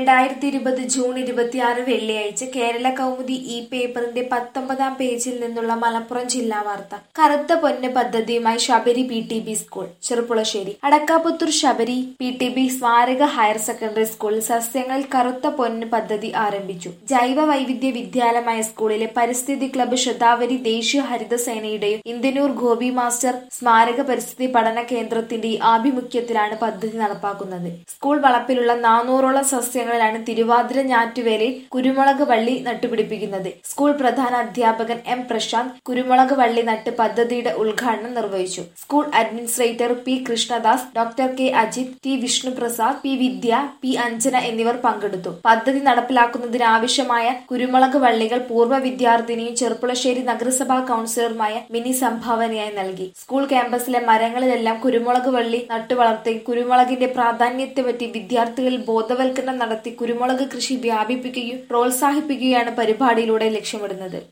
രണ്ടായിരത്തി ഇരുപത് ജൂൺ ഇരുപത്തിയാറ് വെള്ളിയാഴ്ച കേരള കൗമുദി ഈ പേപ്പറിന്റെ പത്തൊമ്പതാം പേജിൽ നിന്നുള്ള മലപ്പുറം ജില്ലാ വാർത്ത കറുത്ത പൊന്ന് പദ്ധതിയുമായി Sabari P T B school Cherpulassery Adakkaputhur Sabari P T B സ്മാരക ഹയർ സെക്കൻഡറി സ്കൂളിൽ സസ്യങ്ങളിൽ കറുത്ത പൊന്ന് പദ്ധതി ആരംഭിച്ചു ജൈവ വൈവിധ്യ വിദ്യാലയമായ സ്കൂളിലെ പരിസ്ഥിതി ക്ലബ്ബ് ശതാവരി ദേശീയ ഹരിതസേനയുടെയും ഇന്ത്യനൂർ ഗോപി മാസ്റ്റർ സ്മാരക പരിസ്ഥിതി പഠന കേന്ദ്രത്തിന്റെയും ആഭിമുഖ്യത്തിലാണ് പദ്ധതി നടപ്പാക്കുന്നത് സ്കൂൾ വളപ്പിലുള്ള നാനൂറോളം സസ്യങ്ങളിലാണ് തിരുവാതിര ഞാറ്റുവേലയിൽ കുരുമുളക് വള്ളി നട്ടുപിടിപ്പിക്കുന്നത് സ്കൂൾ പ്രധാന അധ്യാപകൻ എം പ്രശാന്ത് കുരുമുളക് വള്ളി നട്ട് പദ്ധതിയുടെ ഉദ്ഘാടനം നിർവഹിച്ചു school administrator P Krishnadas doctor K Ajith T Vishnuprasad P Vidya P Anjana എന്നിവർ പങ്കെടുത്തു പദ്ധതി നടപ്പിലാക്കുന്നതിനാവശ്യമായ കുരുമുളക് വള്ളികൾ പൂർവ്വ വിദ്യാർത്ഥിനിയും ചെറുപ്പുളശ്ശേരി നഗരസഭാ കൌൺസിലറുമായ മിനി സംഭാവനയായി നൽകി സ്കൂൾ ക്യാമ്പസിലെ മരങ്ങളിലെല്ലാം കുരുമുളക് വള്ളി നട്ടുവളർത്തുകയും കുരുമുളകിന്റെ പ്രാധാന്യത്തെപ്പറ്റി വിദ്യാർത്ഥികളിൽ ബോധവൽക്കരണം നടത്തി കുരുമുളക് കൃഷി വ്യാപിപ്പിക്കുകയും പ്രോത്സാഹിപ്പിക്കുകയാണ് പരിപാടിയിലൂടെ ലക്ഷ്യമിടുന്നത്